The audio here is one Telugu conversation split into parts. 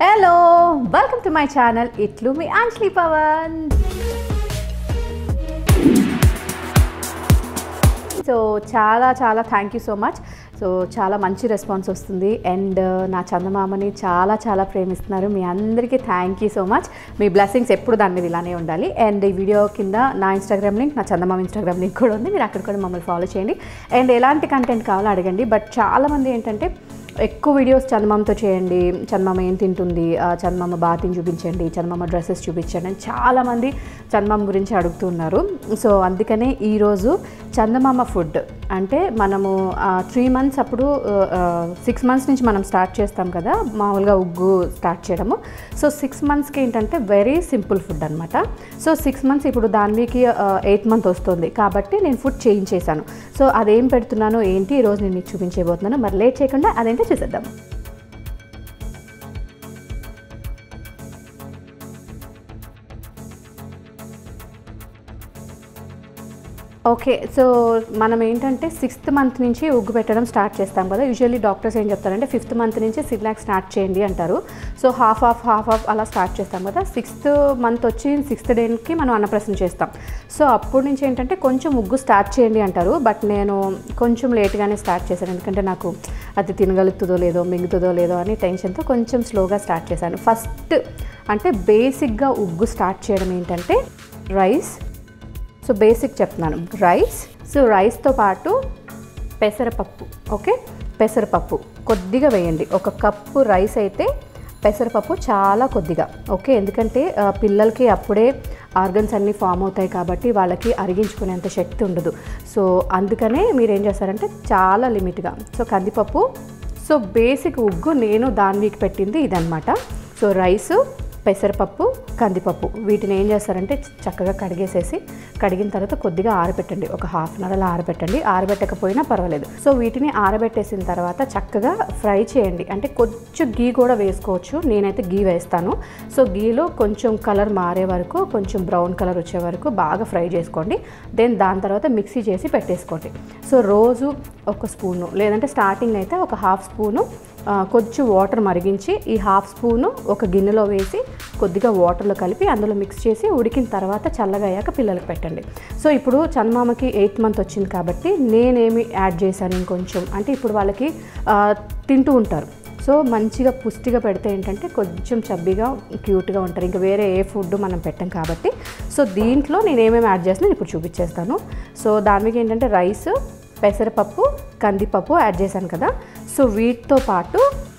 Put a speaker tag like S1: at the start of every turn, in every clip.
S1: Hello welcome to my channel ఇట్లు మీ అంజలి పవన్ సో చాలా చాలా thank you so much so చాలా మంచి రెస్పాన్స్ వస్తుంది అండ్ నా చందమామని చాలా చాలా ప్రేమిస్తున్నారు మీ అందరికీ థ్యాంక్ యూ సో మచ్ మీ బ్లెస్సింగ్స్ ఎప్పుడు దాని మీద ఇలానే ఉండాలి అండ్ ఈ వీడియో కింద నా ఇన్స్టాగ్రామ్ లింక్ నా చందమామ ఇన్స్టాగ్రామ్ లింక్ కూడా ఉంది మీరు అక్కడ కూడా మమ్మల్ని ఫాలో చేయండి అండ్ ఎలాంటి కంటెంట్ కావాలో అడగండి బట్ చాలామంది ఏంటంటే ఎక్కువ వీడియోస్ చందమామతో చేయండి చందమామ ఏం తింటుంది ఆ చందమామ బాతిని చూపించండి చందమామ డ్రెస్సెస్ చూపించండి అని చాలామంది చందమామ గురించి అడుగుతున్నారు సో అందుకనే ఈరోజు చందమామ ఫుడ్ అంటే మనము త్రీ మంత్స్ అప్పుడు సిక్స్ మంత్స్ నుంచి మనం స్టార్ట్ చేస్తాం కదా మామూలుగా ఉగ్గు స్టార్ట్ చేయడము సో సిక్స్ మంత్స్కి ఏంటంటే వెరీ సింపుల్ ఫుడ్ అనమాట సో సిక్స్ మంత్స్ ఇప్పుడు దానికి ఎయిత్ మంత్ వస్తుంది కాబట్టి నేను ఫుడ్ చేంజ్ చేశాను సో అదేం పెడుతున్నానో ఏంటి ఈరోజు నేను మీకు చూపించబోతున్నాను మరి లేట్ చేయకుండా అదేంటో చూసేద్దాం ఓకే సో మనం ఏంటంటే సిక్స్త్ మంత్ నుంచి ఉగ్గు పెట్టడం స్టార్ట్ చేస్తాం కదా యూజువల్లీ డాక్టర్స్ ఏం చెప్తారంటే ఫిఫ్త్ మంత్ నుంచి సిగ్లాక్ స్టార్ట్ చేయండి అంటారు so half of half of అలా స్టార్ట్ చేస్తాం కదా సిక్స్త్ మంత్ వచ్చి సిక్స్త్ డేకి మనం అన్నప్రసన్న చేస్తాం సో అప్పటి నుంచి ఏంటంటే కొంచెం ఉగ్గు స్టార్ట్ చేయండి అంటారు బట్ నేను కొంచెం లేట్గానే స్టార్ట్ చేశాను ఎందుకంటే నాకు అది తినగలుగుతుందో లేదో మింగుతుందో లేదో అని టెన్షన్తో కొంచెం స్లోగా స్టార్ట్ చేశాను ఫస్ట్ అంటే బేసిక్గా ఉగ్గు స్టార్ట్ చేయడం ఏంటంటే రైస్ సో బేసిక్ చెప్తున్నాను రైస్ సో రైస్తో పాటు పెసరపప్పు ఓకే పెసరపప్పు కొద్దిగా వేయండి ఒక కప్పు రైస్ అయితే పెసరపప్పు చాలా కొద్దిగా ఓకే ఎందుకంటే ఆ, పిల్లలకి అప్పుడే ఆర్గన్స్ అన్నీ ఫామ్ అవుతాయి కాబట్టి వాళ్ళకి అరిగించుకునేంత శక్తి ఉండదు సో అందుకనే మీరు ఏం చేస్తారంటే చాలా లిమిట్గా సో కందిపప్పు సో బేసిక్ ఉగ్గు నేను దానికి పెట్టింది ఇదనమాట సో రైసు పెసరపప్పు కందిపప్పు వీటిని ఏం చేస్తారంటే చక్కగా కడిగేసేసి కడిగిన తర్వాత కొద్దిగా ఆరబెట్టండి ఒక హాఫ్ అన్ అవర్ అలా ఆరబెట్టండి ఆరబెట్టకపోయినా పర్వాలేదు సో వీటిని ఆరబెట్టేసిన తర్వాత చక్కగా ఫ్రై చేయండి అంటే కొంచెం గీ కూడా వేసుకోవచ్చు నేనైతే గీ వేస్తాను సో గీలో కొంచెం కలర్ మారే వరకు కొంచెం బ్రౌన్ కలర్ వచ్చే వరకు బాగా ఫ్రై చేసుకోండి దెన్ దాని తర్వాత మిక్సీ చేసి పెట్టేసుకోండి సో రోజు ఒక స్పూను లేదంటే స్టార్టింగ్ అయితే ఒక హాఫ్ స్పూను ఆ, కొంచెం వాటర్ మరిగించి ఈ హాఫ్ స్పూను ఒక గిన్నెలో వేసి కొద్దిగా వాటర్లో కలిపి అందులో మిక్స్ చేసి ఉడికిన తర్వాత చల్లగా అయ్యాక పిల్లలకు పెట్టండి సో ఇప్పుడు చందమామకి ఎయిత్ మంత్ వచ్చింది కాబట్టి నేనేమి యాడ్ చేశాను ఇంకొంచెం అంటే ఇప్పుడు వాళ్ళకి ఆ, తింటూ ఉంటారు సో మంచిగా పుష్టిగా పెడితే ఏంటంటే కొంచెం చబ్బిగా క్యూట్గా ఉంటారు ఇంకా వేరే ఏ ఫుడ్ మనం పెట్టాం కాబట్టి సో దీంట్లో నేను ఏమేమి యాడ్ చేస్తున్నాను ఇప్పుడు చూపించేస్తాను సో దానికి ఏంటంటే రైస్ పెసరపప్పు కందిపప్పు యాడ్ చేశాను కదా సో వీటితో పాటు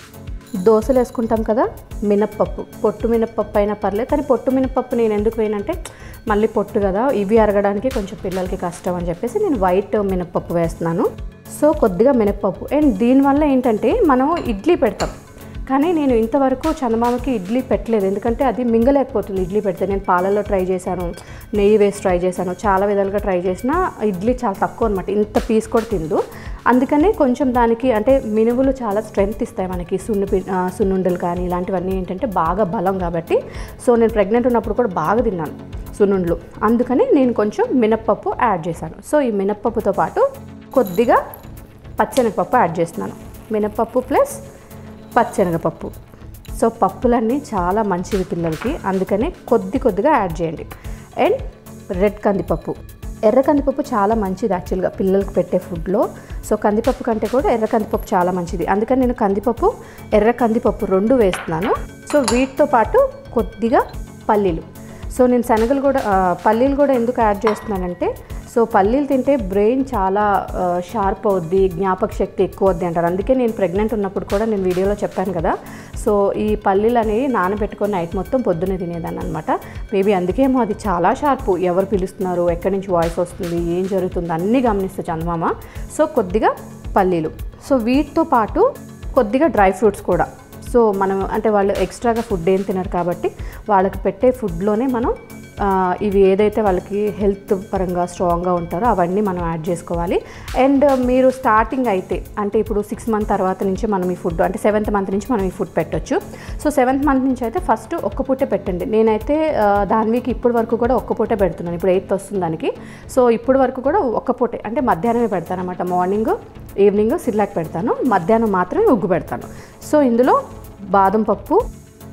S1: దోశలు వేసుకుంటాం కదా మినప్పప్పు పొట్టు మినప్పప్పు అయినా పర్లేదు కానీ పొట్టు మినప్పప్పు నేను ఎందుకు వేయనంటే మళ్ళీ పొట్టు కదా ఇవి అరగడానికి కొంచెం పిల్లలకి కష్టం అని చెప్పేసి నేను వైట్ మినప్పప్పు వేస్తున్నాను సో కొద్దిగా మినప్పప్పు అండ్ దీనివల్ల ఏంటంటే మనం ఇడ్లీ పెడతాం కానీ నేను ఇంతవరకు చందమామకి ఇడ్లీ పెట్టలేదు ఎందుకంటే అది మింగలేకపోతుంది ఇడ్లీ పెడితే నేను పాలల్లో ట్రై చేశాను నెయ్యి వేసి ట్రై చేశాను చాలా విధాలుగా ట్రై చేసినా ఇడ్లీ చాలా తక్కువ అనమాట ఇంత పీస్ కూడా తిందు అందుకనే కొంచెం దానికి అంటే మినువులు చాలా స్ట్రెంగ్త్ ఇస్తాయి మనకి సున్ను పి- ఆ, సున్నుండలు కానీ ఇలాంటివన్నీ ఏంటంటే బాగా బలం కాబట్టి సో నేను ప్రెగ్నెంట్ ఉన్నప్పుడు కూడా బాగా తిన్నాను సున్నుండలు అందుకని నేను కొంచెం మినప్పప్పు యాడ్ చేశాను సో ఈ మినప్పప్పుతో పాటు కొద్దిగా పచ్చెనగపప్పు యాడ్ చేస్తున్నాను మినప్పప్పు ప్లస్ పచ్చెనగపప్పు సో పప్పులన్నీ చాలా మంచివి పిల్లలకి అందుకనే కొద్ది కొద్దిగా యాడ్ చేయండి అండ్ రెడ్ కందిపప్పు ఎర్ర కందిపప్పు చాలా మంచిది యాక్చువల్గా పిల్లలకి పెట్టే ఫుడ్లో సో కందిపప్పు కంటే కూడా ఎర్ర కందిపప్పు చాలా మంచిది అందుకని నేను కందిపప్పు ఎర్ర కందిపప్పు రెండు వేస్తున్నాను సో వీటితో పాటు కొద్దిగా పల్లీలు సో నేను శనగలు కూడా ఆ, పల్లీలు కూడా ఎందుకు యాడ్ చేస్తున్నానంటే సో పల్లీలు తింటే బ్రెయిన్ చాలా ఆ, షార్ప్ అవుద్ది జ్ఞాపక శక్తి ఎక్కువ అవుద్ది అంటారు అందుకే నేను ప్రెగ్నెంట్ ఉన్నప్పుడు కూడా నేను వీడియోలో చెప్పాను కదా సో ఈ పల్లీలు అనేవి నానబెట్టుకొని నైట్ మొత్తం పొద్దున్నే తినేదాన్ని అనమాట మేబీ అందుకేమో అది చాలా షార్ప్ ఎవరు పిలుస్తున్నారు ఎక్కడి నుంచి వాయిస్ వస్తుంది ఏం జరుగుతుంది అన్నీ గమనిస్తే చందమామ సో కొద్దిగా పల్లీలు సో వీటితో పాటు కొద్దిగా డ్రై ఫ్రూట్స్ కూడా సో మనం అంటే వాళ్ళు ఎక్స్ట్రాగా ఫుడ్ ఏం తినరు కాబట్టి వాళ్ళకి పెట్టే ఫుడ్లోనే మనం ఆ, ఇవి ఏదైతే వాళ్ళకి హెల్త్ పరంగా స్ట్రాంగ్గా ఉంటారో అవన్నీ మనం యాడ్ చేసుకోవాలి అండ్ మీరు స్టార్టింగ్ అయితే అంటే ఇప్పుడు సిక్స్ మంత్ తర్వాత నుంచి మనం ఈ ఫుడ్ అంటే సెవెంత్ మంత్ నుంచి మనం ఈ ఫుడ్ పెట్టొచ్చు సో సెవెంత్ మంత్ నుంచి అయితే ఫస్ట్ ఒక్క పూటే పెట్టండి నేనైతే ఆ, దానికి ఇప్పుడు వరకు కూడా ఒక్క పూటే పెడుతున్నాను ఇప్పుడు ఎయిత్ వస్తుంది దానికి సో ఇప్పుడు వరకు కూడా ఒక్క పూటే అంటే మధ్యాహ్నమే పెడతాను అనమాట మార్నింగ్ ఈవినింగ్ సిర్లాక్ పెడతాను మధ్యాహ్నం మాత్రమే ఉగ్గు పెడతాను సో ఇందులో బాదం పప్పు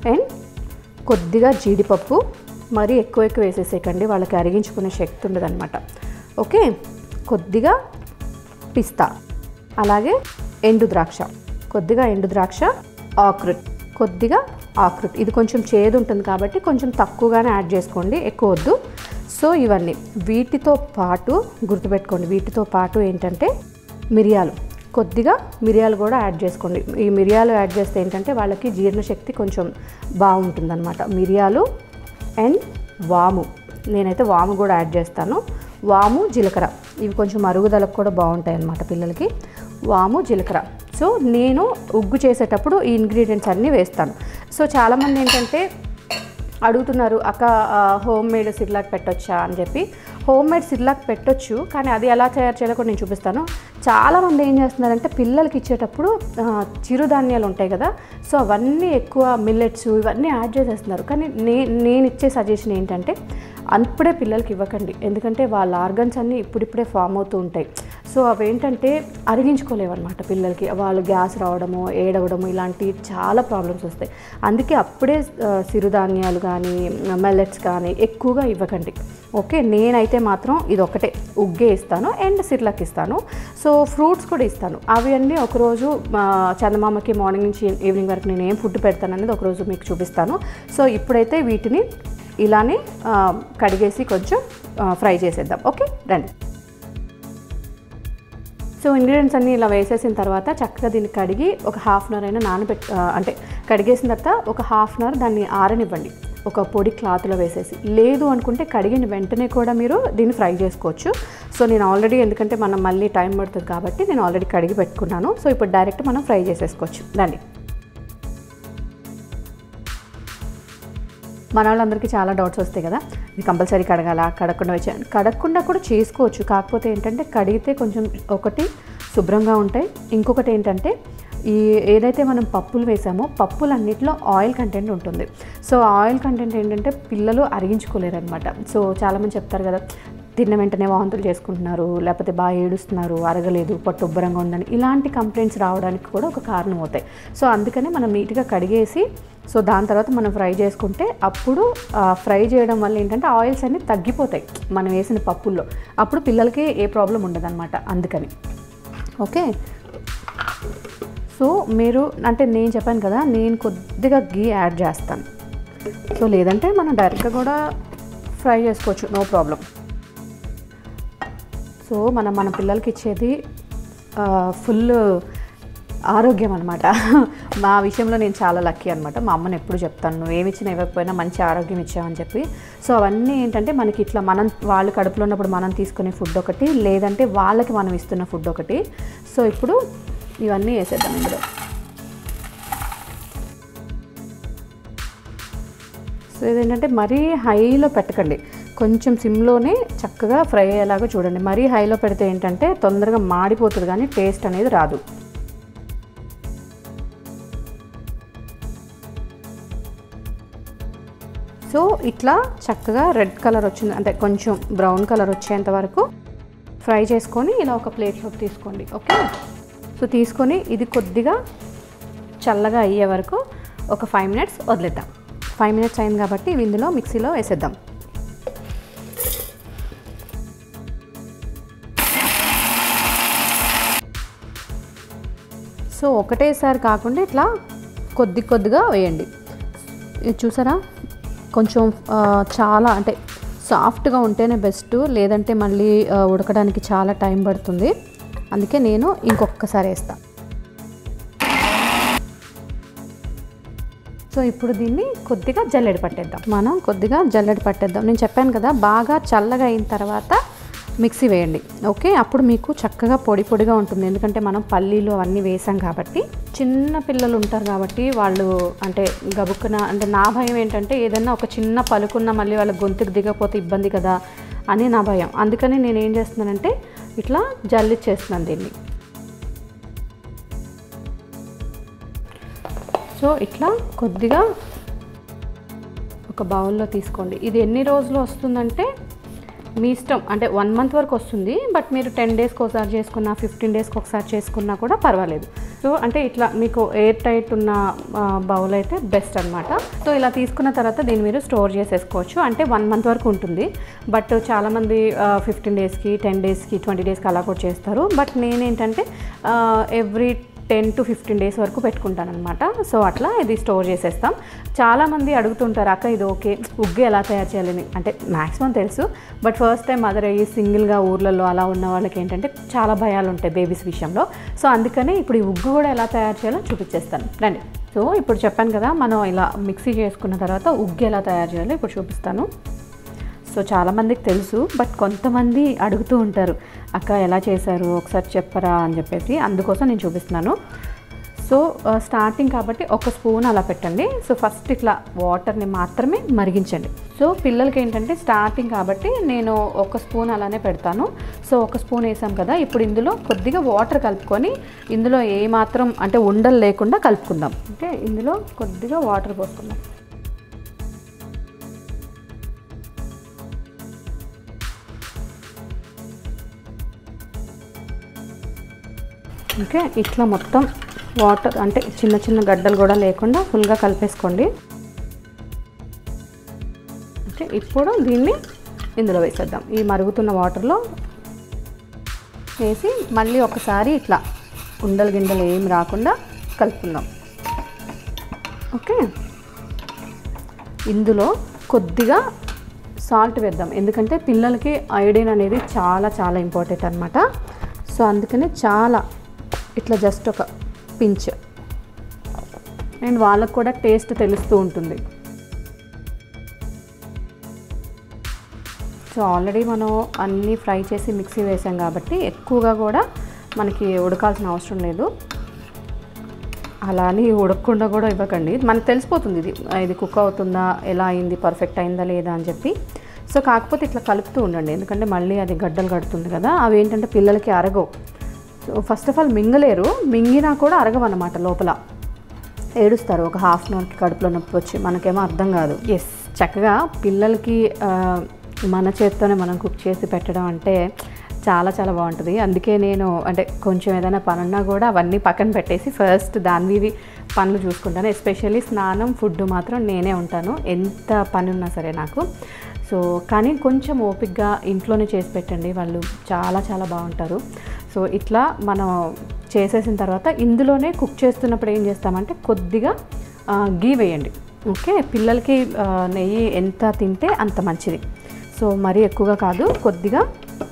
S1: అండ్ కొద్దిగా జీడిపప్పు మరీ ఎక్కువ ఎక్కువ వేసేసేయకండి వాళ్ళకి అరిగించుకునే శక్తి ఉండదన్నమాట ఓకే కొద్దిగా పిస్తా అలాగే ఎండు ద్రాక్ష కొద్దిగా ఎండు ద్రాక్ష ఆక్రుట్ కొద్దిగా ఆక్రుట్ ఇది కొంచెం చేదు ఉంటుంది కాబట్టి కొంచెం తక్కువగానే యాడ్ చేసుకోండి ఎక్కువ వద్దు సో ఇవన్నీ వీటితో పాటు గుర్తుపెట్టుకోండి వీటితో పాటు ఏంటంటే మిరియాలు కొద్దిగా మిరియాలు కూడా యాడ్ చేసుకోండి ఈ మిరియాలు యాడ్ చేస్తే ఏంటంటే వాళ్ళకి జీర్ణశక్తి కొంచెం బాగుంటుందన్నమాట మిరియాలు అండ్ వాము నేనైతే వాము కూడా యాడ్ చేస్తాను వాము జీలకర్ర ఇవి కొంచెం అరుగుదలకు కూడా బాగుంటాయి అన్నమాట పిల్లలకి వాము జీలకర్ర సో నేను ఉగ్గు చేసేటప్పుడు ఈ ఇంగ్రీడియంట్స్ అన్నీ వేస్తాను సో చాలామంది ఏంటంటే అడుగుతున్నారు అక్క హోమ్ మేడ్ సిర్లాక్ పెట్టొచ్చా అని చెప్పి హోమ్ మేడ్ సిర్లాక్ పెట్టొచ్చు కానీ అది ఎలా తయారు చేయాలో కూడా నేను చూపిస్తాను చాలామంది ఏం చేస్తున్నారంటే పిల్లలకి ఇచ్చేటప్పుడు ఆ, చిరుధాన్యాలు ఉంటాయి కదా సో అవన్నీ ఎక్కువ మిల్లెట్స్ ఇవన్నీ యాడ్ చేసేస్తున్నారు కానీ నే నేను ఇచ్చే సజెషన్ ఏంటంటే అప్పుడే పిల్లలకి ఇవ్వకండి ఎందుకంటే వాళ్ళ ఆర్గన్స్ అన్నీ ఇప్పుడిప్పుడే ఫామ్ అవుతూ ఉంటాయి సో అవేంటంటే అరిగించుకోలేవు అనమాట పిల్లలకి వాళ్ళు గ్యాస్ రావడము ఏడవడము ఇలాంటి చాలా ప్రాబ్లమ్స్ వస్తాయి అందుకే అప్పుడే ఆ, సిరుధాన్యాలు కానీ మెల్లెట్స్ కానీ ఎక్కువగా ఇవ్వకండి ఓకే నేనైతే మాత్రం ఇది ఒకటే ఉగ్గే ఇస్తాను అండ్ సిర్లక్ ఇస్తాను సో ఫ్రూట్స్ కూడా ఇస్తాను అవి అన్నీ ఒకరోజు ఆ, చందమామకి మార్నింగ్ నుంచి ఈవినింగ్ వరకు నేను ఏం ఫుడ్ పెడతాను అనేది ఒకరోజు మీకు చూపిస్తాను సో ఇప్పుడైతే వీటిని ఇలానే ఆ, కడిగేసి కొంచెం ఆ, ఫ్రై చేసేద్దాం ఓకే రండి సో ఇంగ్రీడియంట్స్ అన్నీ ఇలా వేసేసిన తర్వాత చక్కగా దీన్ని కడిగి ఒక హాఫ్ అన్ అవర్ అయినా నానబెట్ ఆ, అంటే కడిగేసిన తర్వాత ఒక హాఫ్ అన్ అవర్ దాన్ని ఆరనివ్వండి ఒక పొడి క్లాత్లో వేసేసి లేదు అనుకుంటే కడిగిన వెంటనే కూడా మీరు దీన్ని ఫ్రై చేసుకోవచ్చు సో నేను ఆల్రెడీ ఎందుకంటే మనం మళ్ళీ టైం పడుతుంది కాబట్టి నేను ఆల్రెడీ కడిగి పెట్టుకున్నాను సో ఇప్పుడు డైరెక్ట్ మనం ఫ్రై చేసేసుకోవచ్చు రండి మన వాళ్ళందరికీ చాలా డౌట్స్ వస్తాయి కదా ఇది కంపల్సరీ కడగాల కడగకుండా వచ్చా కడగకుండా కూడా చేసుకోవచ్చు కాకపోతే ఏంటంటే కడిగితే కొంచెం ఒకటి శుభ్రంగా ఉంటాయి ఇంకొకటి ఏంటంటే ఈ ఏదైతే మనం పప్పులు వేసామో పప్పులన్నిటిలో ఆయిల్ కంటెంట్ ఉంటుంది సో ఆయిల్ కంటెంట్ ఏంటంటే పిల్లలు అరిగించుకోలేరు అనమాట సో చాలామంది చెప్తారు కదా తిన్న వెంటనే వాంతులు చేసుకుంటున్నారు లేకపోతే బాగా ఏడుస్తున్నారు అరగలేదు పొట్టు ఉబ్బరంగా ఉందని ఇలాంటి కంప్లైంట్స్ రావడానికి కూడా ఒక కారణం అవుతాయి సో అందుకనే మనం నీట్గా కడిగేసి సో దాని తర్వాత మనం ఫ్రై చేసుకుంటే అప్పుడు ఆ, ఫ్రై చేయడం వల్ల ఏంటంటే ఆయిల్స్ అన్నీ తగ్గిపోతాయి మనం వేసిన పప్పుల్లో అప్పుడు పిల్లలకి ఏ ప్రాబ్లం ఉండదన్నమాట అందుకని ఓకే సో మీరు అంటే నేను చెప్పాను కదా నేను కొద్దిగా గీ యాడ్ చేస్తాను సో లేదంటే మనం డైరెక్ట్గా కూడా ఫ్రై చేసుకోవచ్చు నో ప్రాబ్లం సో మనం మన పిల్లలకి ఇచ్చేది ఫుల్ ఆరోగ్యం అనమాట మా విషయంలో నేను చాలా లక్కీ అనమాట మా అమ్మని ఎప్పుడు చెప్తాను నువ్వు ఏమి ఇచ్చినా ఇవ్వకపోయినా మంచి ఆరోగ్యం ఇచ్చావని చెప్పి సో అవన్నీ ఏంటంటే మనకి ఇట్లా మనం వాళ్ళు కడుపులో ఉన్నప్పుడు మనం తీసుకునే ఫుడ్ ఒకటి లేదంటే వాళ్ళకి మనం ఇస్తున్న ఫుడ్ ఒకటి సో ఇప్పుడు ఇవన్నీ వేసేద్దాం ఇందులో సో ఇదేంటంటే మరీ హైలో పెట్టకండి కొంచెం సిమ్లోనే చక్కగా ఫ్రై అయ్యేలాగా చూడండి మరీ హైలో పెడితే ఏంటంటే తొందరగా మాడిపోతుంది కానీ టేస్ట్ అనేది రాదు సో ఇట్లా చక్కగా రెడ్ కలర్ వచ్చింది అంటే కొంచెం బ్రౌన్ కలర్ వచ్చేంత వరకు ఫ్రై చేసుకొని ఇలా ఒక ప్లేట్లోకి తీసుకోండి ఓకే సో తీసుకొని ఇది కొద్దిగా చల్లగా అయ్యే వరకు ఒక ఫైవ్ మినిట్స్ వదిలేద్దాం ఫైవ్ మినిట్స్ అయింది కాబట్టి ఇవి ఇందులో మిక్సీలో వేసేద్దాం సో ఒకటేసారి కాకుండా ఇట్లా కొద్ది కొద్దిగా వేయండి ఇది చూసారా కొంచెం ఆ, చాలా అంటే సాఫ్ట్గా ఉంటేనే బెస్ట్ లేదంటే మళ్ళీ ఆ, ఉడకడానికి చాలా టైం పడుతుంది అందుకే నేను ఇంకొకసారి వేస్తాను సో ఇప్పుడు దీన్ని కొద్దిగా జల్లెడ పట్టేద్దాం మనం కొద్దిగా జల్లెడ పట్టేద్దాం నేను చెప్పాను కదా బాగా చల్లగా అయిన తర్వాత మిక్సీ వేయండి ఓకే అప్పుడు మీకు చక్కగా పొడి పొడిగా ఉంటుంది ఎందుకంటే మనం పల్లీలు అవన్నీ వేసాం కాబట్టి చిన్న పిల్లలు ఉంటారు కాబట్టి వాళ్ళు అంటే గబుక్కున అంటే నా భయం ఏంటంటే ఏదైనా ఒక చిన్న పలుకున్న మళ్ళీ వాళ్ళ గొంతుకు దిగకపోతే ఇబ్బంది కదా అని నా భయం అందుకని నేను ఏం చేస్తున్నానంటే ఇట్లా జల్లిచ్చేస్తున్నాను దీన్ని సో ఇట్లా కొద్దిగా ఒక బౌల్లో తీసుకోండి ఇది ఎన్ని రోజులు వస్తుందంటే మీ ఇష్టం అంటే వన్ మంత్ వరకు వస్తుంది బట్ మీరు టెన్ డేస్కి ఒకసారి చేసుకున్నా ఫిఫ్టీన్ డేస్కి ఒకసారి చేసుకున్నా కూడా పర్వాలేదు సో అంటే ఇట్లా మీకు ఎయిర్ టైట్ ఉన్న బౌల్ అయితే బెస్ట్ అనమాట సో ఇలా తీసుకున్న తర్వాత దీన్ని మీరు స్టోర్ చేసేసుకోవచ్చు అంటే వన్ మంత్ వరకు ఉంటుంది బట్ చాలామంది ఫిఫ్టీన్ డేస్కి టెన్ డేస్కి ట్వంటీ డేస్కి అలా కూడా చేస్తారు బట్ నేనేంటంటే every ten to fifteen days వరకు పెట్టుకుంటాను అనమాట సో అట్లా ఇది స్టోర్ చేసేస్తాం చాలామంది అడుగుతుంటారు అక్క ఇది ఓకే ఉగ్గు ఎలా తయారు చేయాలని అంటే మ్యాక్సిమం తెలుసు బట్ ఫస్ట్ టైం మదర్ అయ్యి సింగిల్గా ఊర్లలో అలా ఉన్న వాళ్ళకి ఏంటంటే చాలా భయాలు ఉంటాయి బేబీస్ విషయంలో సో అందుకని ఇప్పుడు ఈ ఉగ్గు కూడా ఎలా తయారు చేయాలో చూపించేస్తాను రండి సో ఇప్పుడు చెప్పాను కదా మనం ఇలా మిక్సీ చేసుకున్న తర్వాత ఉగ్గు ఎలా తయారు చేయాలో ఇప్పుడు చూపిస్తాను సో చాలామందికి తెలుసు బట్ కొంతమంది అడుగుతూ ఉంటారు అక్క ఎలా చేశారు ఒకసారి చెప్పరా అని చెప్పేసి అందుకోసం నేను చూపిస్తున్నాను సో ఆ, స్టార్టింగ్ కాబట్టి ఒక స్పూన్ అలా పెట్టండి సో ఫస్ట్ ఇట్లా వాటర్ని మాత్రమే మరిగించండి సో పిల్లలకి ఏంటంటే స్టార్టింగ్ కాబట్టి నేను ఒక స్పూన్ అలానే పెడతాను సో ఒక స్పూన్ వేసాం కదా ఇప్పుడు ఇందులో కొద్దిగా వాటర్ కలుపుకొని ఇందులో ఏ మాత్రం అంటే ఉండలు లేకుండా కలుపుకుందాం అంటే ఇందులో కొద్దిగా వాటర్ పోసుకుందాం ఓకే ఇట్లా మొత్తం వాటర్ అంటే చిన్న చిన్న గడ్డలు కూడా లేకుండా ఫుల్గా కలిపేసుకోండి ఓకే ఇప్పుడు దీన్ని ఇందులో వేసేద్దాం ఈ మరుగుతున్న వాటర్లో వేసి మళ్ళీ ఒకసారి ఇట్లా ఉండలు గిండలు ఏం రాకుండా కలుపుకుందాం ఓకే ఇందులో కొద్దిగా సాల్ట్ వేద్దాం ఎందుకంటే పిల్లలకి ఐడిన్ అనేది చాలా చాలా ఇంపార్టెంట్ అనమాట సో అందుకని చాలా ఇట్లా జస్ట్ ఒక పించ్ అండ్ వాళ్ళకు కూడా టేస్ట్ తెలుస్తూ ఉంటుంది సో ఆల్రెడీ మనం అన్నీ ఫ్రై చేసి మిక్సీ వేసాం కాబట్టి ఎక్కువగా కూడా మనకి ఉడకాల్సిన అవసరం లేదు అలా అని ఉడకకుండా కూడా ఇవ్వకండి మనకు తెలిసిపోతుంది ఇది ఇది కుక్ అవుతుందా ఎలా అయింది పర్ఫెక్ట్ అయిందా లేదా అని చెప్పి సో కాకపోతే ఇట్లా కలుపుతూ ఉండండి ఎందుకంటే మళ్ళీ అది గడ్డలు కడుతుంది కదా అవి ఏంటంటే పిల్లలకి అరగవు సో ఫస్ట్ ఆఫ్ ఆల్ మింగలేరు మింగినా కూడా అరగవన్నమాట లోపల ఏడుస్తారు ఒక హాఫ్ అన్ అవర్కి కడుపులో నొప్పి వచ్చి మనకేమో అర్థం కాదు ఎస్ చక్కగా పిల్లలకి ఆ, మన చేత్తోనే మనం కుక్ చేసి పెట్టడం అంటే చాలా చాలా బాగుంటుంది అందుకే నేను అంటే కొంచెం ఏదైనా పనున్నా కూడా అవన్నీ పక్కన పెట్టేసి ఫస్ట్ దానివి పనులు చూసుకుంటాను ఎస్పెషల్లీ స్నానం ఫుడ్ మాత్రం నేనే ఉంటాను ఎంత పని ఉన్నా సరే నాకు సో కానీ కొంచెం ఓపిక్గా ఇంట్లోనే చేసి పెట్టండి వాళ్ళు చాలా చాలా బాగుంటారు సో ఇట్లా మనం చేసేసిన తర్వాత ఇందులోనే కుక్ చేస్తున్నప్పుడు ఏం చేస్తామంటే కొద్దిగా ఆ, గీ వేయండి ఓకే పిల్లలకి ఆ, నెయ్యి ఎంత తింటే అంత మంచిది సో మరీ ఎక్కువగా కాదు కొద్దిగా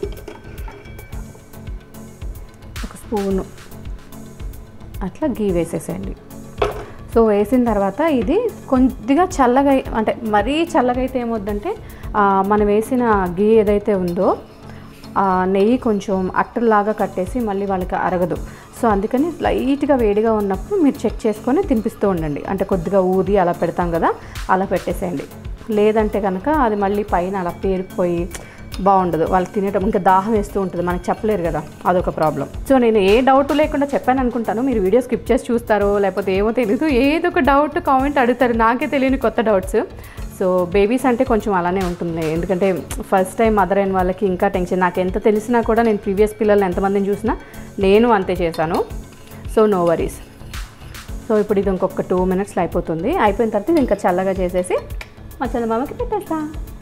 S1: ఒక స్పూను అట్లా గీ వేసేసేయండి సో వేసిన తర్వాత ఇది కొద్దిగా చల్లగా అయి- అంటే మరీ చల్లగా అయితే ఏమొద్దంటే ఆ, మనం వేసిన గీ ఏదైతే ఉందో ఆ నెయ్యి కొంచెం అట్టలాగా కట్టేసి మళ్ళీ వాళ్ళకి అరగదు సో అందుకని లైట్గా వేడిగా ఉన్నప్పుడు మీరు చెక్ చేసుకొని తినిపిస్తూ ఉండండి అంటే కొద్దిగా ఊది అలా పెడతాం కదా అలా పెట్టేసేయండి లేదంటే కనుక అది మళ్ళీ పైన అలా పేరుకుపోయి బాగుండదు వాళ్ళు తినేటప్పుడు ఇంకా దాహం వేస్తూ ఉంటుంది మనకి చెప్పలేరు కదా అదొక ప్రాబ్లం సో నేను ఏ డౌట్ లేకుండా చెప్పాను అనుకుంటాను మీరు వీడియో స్కిప్ చేసి చూస్తారో లేకపోతే ఏమో తెలియదు ఏదో ఒక డౌట్ కామెంట్ అడుగుతారు నాకే తెలియని కొత్త డౌట్స్ సో బేబీస్ అంటే కొంచెం అలానే ఉంటుంది ఎందుకంటే ఫస్ట్ టైం మదర్ అయిన వాళ్ళకి ఇంకా టెన్షన్ నాకు ఎంత తెలిసినా కూడా నేను ప్రీవియస్ పిల్లల్ని ఎంతమందిని చూసినా నేను అంతే చేశాను సో నో వరీస్ సో ఇప్పుడు ఇది ఇంకొక టూ మినిట్స్లో అయిపోతుంది అయిపోయిన తర్వాత ఇది ఇంకా చల్లగా చేసేసి మా చందమామకి పెట్టేస్తా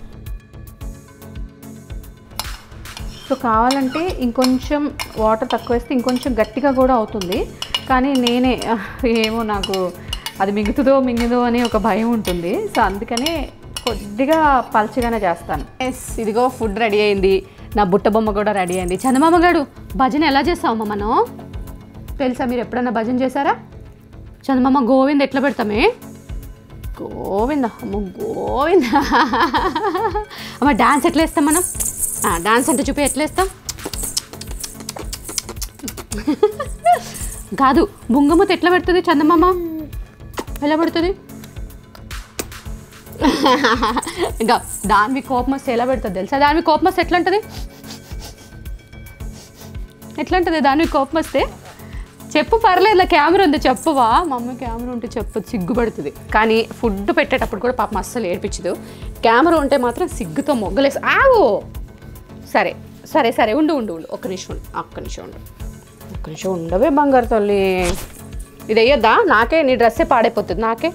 S1: సో కావాలంటే ఇంకొంచెం వాటర్ తక్కువ వేస్తే ఇంకొంచెం గట్టిగా కూడా అవుతుంది కానీ నేనే "ఆహ్, ఏమో నాకు అది మిగుతుందో మింగిదో అని ఒక భయం ఉంటుంది సో అందుకనే కొద్దిగా పల్చగానే చేస్తాను ఎస్ ఇదిగో ఫుడ్ రెడీ అయింది నా బుట్ట బొమ్మ కూడా రెడీ అయింది చందమామ గారు భజన ఎలా చేస్తామమ్మా మనం తెలుసా మీరు ఎప్పుడన్నా భజన చేశారా చందమామ గోవింద్ ఎట్లా పెడతామే గోవింద అమ్మ గోవింద అమ్మ డాన్స్ ఎట్లా వేస్తాం మనం డాన్స్ అంటే చూపి ఎట్లా వేస్తాం కాదు బుంగమూత ఎట్లా పెడుతుంది చందమామ ఎలా పెడుతుంది ఇంకా దాని కోపం వస్తే ఎలా పెడుతుంది తెలుసా దాని కోపం వస్తే ఎట్లా ఉంటుంది ఎట్లా ఉంటుంది దాని కోపం వస్తే చెప్పు పర్లేదు కెమెరా ఉంది చెప్పువా మమ్మీ కెమెరా ఉంటే చెప్పు సిగ్గుపడుతుంది కానీ ఫుడ్ పెట్టేటప్పుడు కూడా పాపం అస్సలు ఏడిపించదు కెమెరా ఉంటే మాత్రం సిగ్గుతో మొగ్గలేసి ఆగు సరే సరే సరే ఉండు ఉండు ఉండు ఒక్క నిమిషం ఉండు ఒక్క నిమిషం ఉండు ఒక్క నిమిషం ఉండవే బంగారు తల్లి ఇది వేయొద్దా నాకే నీ డ్రెస్సే పాడైపోతుంది నాకే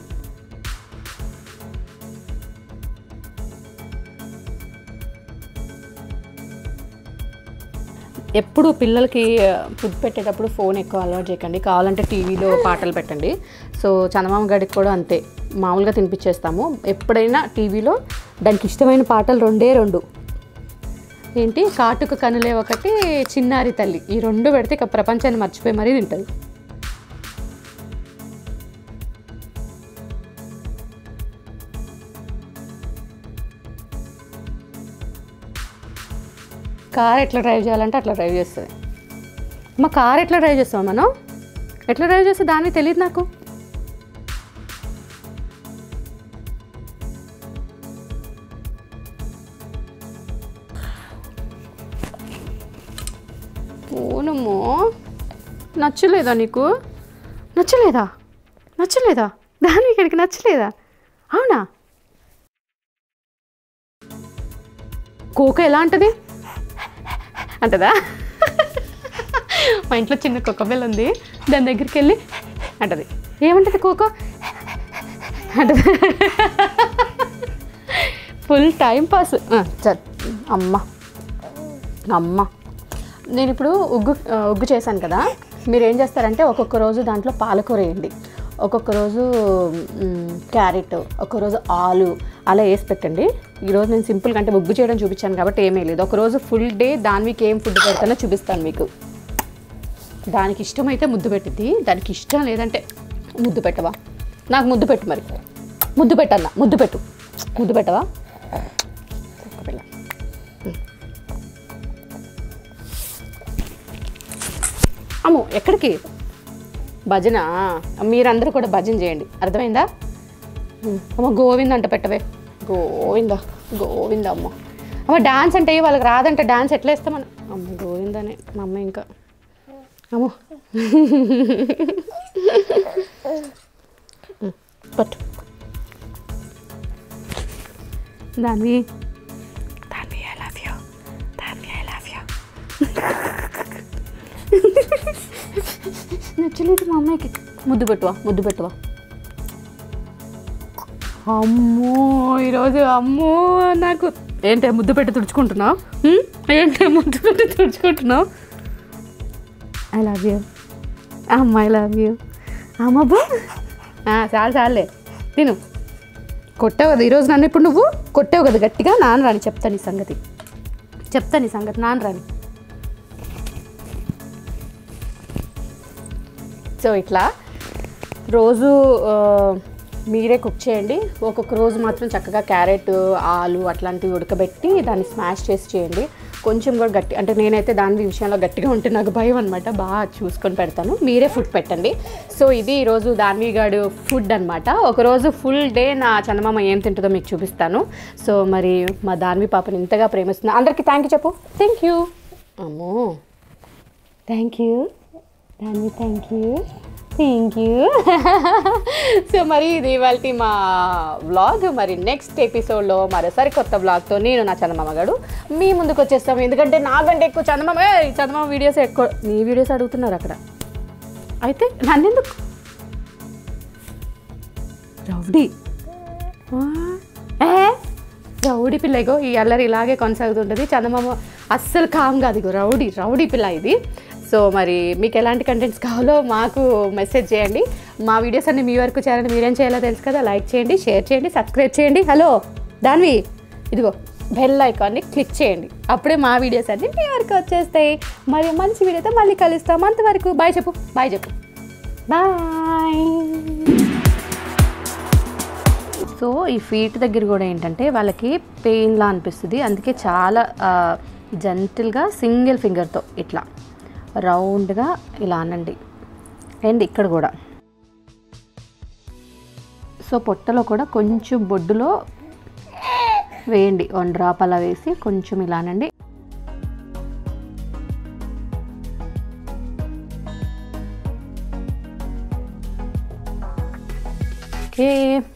S1: ఎప్పుడు పిల్లలకి ఫుడ్ పెట్టేటప్పుడు ఫోన్ ఎక్కువ అలవాటు చేయకండి కావాలంటే టీవీలో పాటలు పెట్టండి సో చందమామ గడికి కూడా అంతే మామూలుగా తినిపించేస్తాము ఎప్పుడైనా టీవీలో దానికి ఇష్టమైన పాటలు రెండే రెండు ఏంటి కాటుక కనులే ఒకటి చిన్నారి తల్లి ఈ రెండు పెడితే ఇక ప్రపంచాన్ని మర్చిపోయి మరీ తింటుంది కార్ ఎట్లా డ్రైవ్ చేయాలంటే అట్లా డ్రైవ్ చేస్తుంది మా కార్ ఎట్లా డ్రైవ్ చేస్తాం మనం ఎట్లా డ్రైవ్ చేస్తే దాన్ని తెలియదు నాకు ఓనమ్మో నచ్చలేదా నీకు నచ్చలేదా నచ్చలేదా దాని ఇక్కడికి నచ్చలేదా అవునా కోక ఎలా అంటది అంటదా మా ఇంట్లో చిన్న కుక్క పిల్ల ఉంది దాని దగ్గరికి వెళ్ళి అంటది ఏమంటది కోకో అంటది ఫుల్ టైం పాస్ చ అమ్మ అమ్మ నేను ఇప్పుడు ఉగ్గు ఆ, ఉగ్గు చేశాను కదా మీరు ఏం చేస్తారంటే ఒక్కొక్క రోజు దాంట్లో పాలకూర వేయండి ఒక్కొక్క రోజు మ్, క్యారెట్ ఒక్కొక్క రోజు ఆలు అలా వేసి పెట్టండి ఈరోజు నేను సింపుల్గా అంటే ఉగ్గు చేయడం చూపించాను కాబట్టి ఏమీ లేదు ఒక రోజు ఫుల్ డే దానికి ఏం ఫుడ్ పెడతానో చూపిస్తాను మీకు దానికి ఇష్టమైతే ముద్దు పెట్టిద్ది దానికి ఇష్టం లేదంటే ముద్దు పెట్టవా నాకు ముద్దు పెట్టు మరి ముద్దు పెట్టన్న ముద్దు పెట్టు ముద్దు పెట్టవా ఒక్క పిల్ల అమ్మో ఎక్కడికి భజన మీరందరూ కూడా భజన చేయండి అర్థమైందా ఉమ్, అమ్మ గోవింద అంట పెట్టవే గోవింద గోవింద అమ్మ అమ్మ డాన్స్ అంటే వాళ్ళకి రాదంటే డాన్స్ ఎట్లా వేస్తామని అమ్మ గోవిందనే మా అమ్మ ఇంకా అమ్మో ఉమ్, పట్టు దాన్ని దాన్ని ఐ లవ్ యూ దాన్ని ఐ లవ్ యూ నచ్చలేదు మా అమ్మాయికి ముద్దు పెట్టువా ముద్దు పెట్టువా అమ్మో ఈరోజు అమ్మో నాకు ఏంటి ముద్దు పెట్టి తుడుచుకుంటున్నావు హ్మ్? ఏంటి ముద్దు పెట్టి తుడుచుకుంటున్నావు ఐ లవ్ యూ అమ్మ ఐ లవ్ యూ అమ్మబ్బా చాలు చాలులే తిను కొట్టావు కదా ఈరోజు నన్ను ఇప్పుడు నువ్వు కొట్టావు కదా గట్టిగా నాన్న రాని చెప్తాను ఈ సంగతి చెప్తాను ఈ సంగతి నాన్న రాని సో ఇట్లా రోజు ఆ, మీరే కుక్ చేయండి ఒక్కొక్క రోజు మాత్రం చక్కగా క్యారెట్ ఆలు అట్లాంటివి ఉడకబెట్టి దాన్ని స్మాష్ చేసి చేయండి కొంచెం కూడా గట్టి అంటే నేనైతే దాని విషయంలో గట్టిగా ఉంటే నాకు భయం అనమాట బాగా చూసుకొని పెడతాను మీరే ఫుడ్ పెట్టండి సో ఇది ఈరోజు దాన్వీగాడు ఫుడ్ అనమాట ఒకరోజు ఫుల్ డే నా చందమామ ఏం తింటుందో మీకు చూపిస్తాను సో మరి మా దాన్వి పాపని ఇంతగా ప్రేమిస్తున్నా అందరికీ థ్యాంక్ యూ చెప్పు థ్యాంక్ యూ అమ్మో థ్యాంక్ యూ దాన్ని thank you thank you so మరి ఇది ఇవాళ మా వ్లాగ్ మరి నెక్స్ట్ ఎపిసోడ్లో మరోసారి కొత్త వ్లాగ్తో నేను నా చందమామ గడు మీ ముందుకు వచ్చేస్తాము ఎందుకంటే నాకంటే ఎక్కువ చందమామ ఏ, చందమామ వీడియోస్ ఎక్కువ నీ వీడియోస్ అడుగుతున్నారు అక్కడ అయితే నన్నెందుకు రౌడీ ఆ, ఏ రౌడీ పిల్ల ఇగో ఈ అల్లరి ఇలాగే కొనసాగుతుంటుంది చందమామ అస్సలు కామ్ కాదు ఇగో రౌడీ రౌడీ పిల్ల ఇది సో మరి మీకు ఎలాంటి కంటెంట్స్ కావాలో మాకు మెసేజ్ చేయండి మా వీడియోస్ అన్ని మీ వరకు చేయాలని మీరేం చేయాలో తెలుసు కదా లైక్ చేయండి షేర్ చేయండి సబ్స్క్రైబ్ చేయండి హలో దాన్వి ఇదిగో బెల్ ఐకాన్ని క్లిక్ చేయండి అప్పుడే మా వీడియోస్ అన్ని మీ వరకు వచ్చేస్తాయి మరి మంచి వీడియోతో మళ్ళీ కలుస్తాం అంతవరకు బాయ్ చెప్పు బాయ్ చెప్పు బాయ్ సో ఈ ఫీట్ దగ్గర కూడా ఏంటంటే వాళ్ళకి పెయిన్లా అనిపిస్తుంది అందుకే చాలా జెంటిల్గా సింగిల్ ఫింగర్తో ఇట్లా రౌండ్గా ఇలా అనండి అండ్ ఇక్కడ కూడా సో పొట్టలో కూడా కొంచెం బొడ్డులో వేయండి వన్ డ్రాప్ అలా వేసి కొంచెం ఇలా అనండి ఓకే